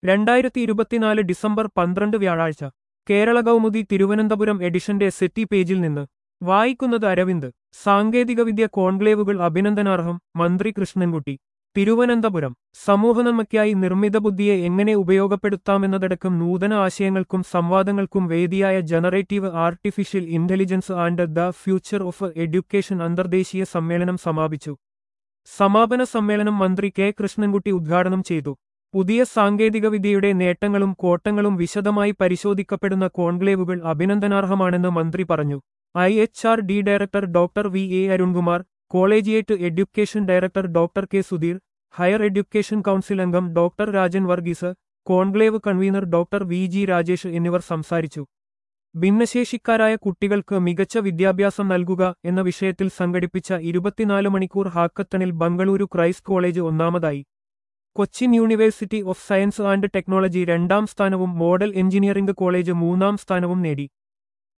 രണ്ടായിരത്തി ഇരുപത്തിനാല് ഡിസംബർ പന്ത്രണ്ട് വ്യാഴാഴ്ച കേരള കൗമുദി തിരുവനന്തപുരം എഡിഷന്റെ സെറ്റി പേജിൽ നിന്ന് വായിക്കുന്നത് അരവിന്ദ് സാങ്കേതികവിദ്യ കോൺക്ലേവുകൾ അഭിനന്ദനാർഹം മന്ത്രി കൃഷ്ണൻകുട്ടി തിരുവനന്തപുരം സമൂഹനന്മയ്ക്കായി നിർമ്മിത ബുദ്ധിയെ എങ്ങനെ ഉപയോഗപ്പെടുത്താമെന്നതടക്കം നൂതന ആശയങ്ങൾക്കും സംവാദങ്ങൾക്കും വേദിയായ generative artificial intelligence and the future of education അന്തർദേശീയ സമ്മേളനം സമാപിച്ചു സമാപന സമ്മേളനം മന്ത്രി കെ കൃഷ്ണൻകുട്ടി ഉദ്ഘാടനം ചെയ്തു പുതിയ സാങ്കേതികവിദ്യയുടെ നേട്ടങ്ങളും കോട്ടങ്ങളും വിശദമായി പരിശോധിക്കപ്പെടുന്ന കോൺക്ലേവുകൾ അഭിനന്ദനാർഹമാണെന്ന് മന്ത്രി പറഞ്ഞു I H R D director doctor V A Arunkumar collegiate education director doctor K Sudheer higher education council അംഗം doctor Rajan Varghese conclave convener doctor V G Rajesh എന്നിവർ സംസാരിച്ചു ഭിന്നശേഷിക്കാരായ കുട്ടികൾക്ക് മികച്ച വിദ്യാഭ്യാസം നൽകുക എന്ന വിഷയത്തിൽ സംഘടിപ്പിച്ച ഇരുപത്തിനാല് മണിക്കൂർ ഹാക്കത്തണിൽ ബംഗളൂരു ക്രൈസ്റ്റ് കോളേജ് ഒന്നാമതായി Cochin university of science and technology രണ്ടാം സ്ഥാനവും മോഡൽ എഞ്ചിനീയറിംഗ് കോളേജ് മൂന്നാം സ്ഥാനവും നേടി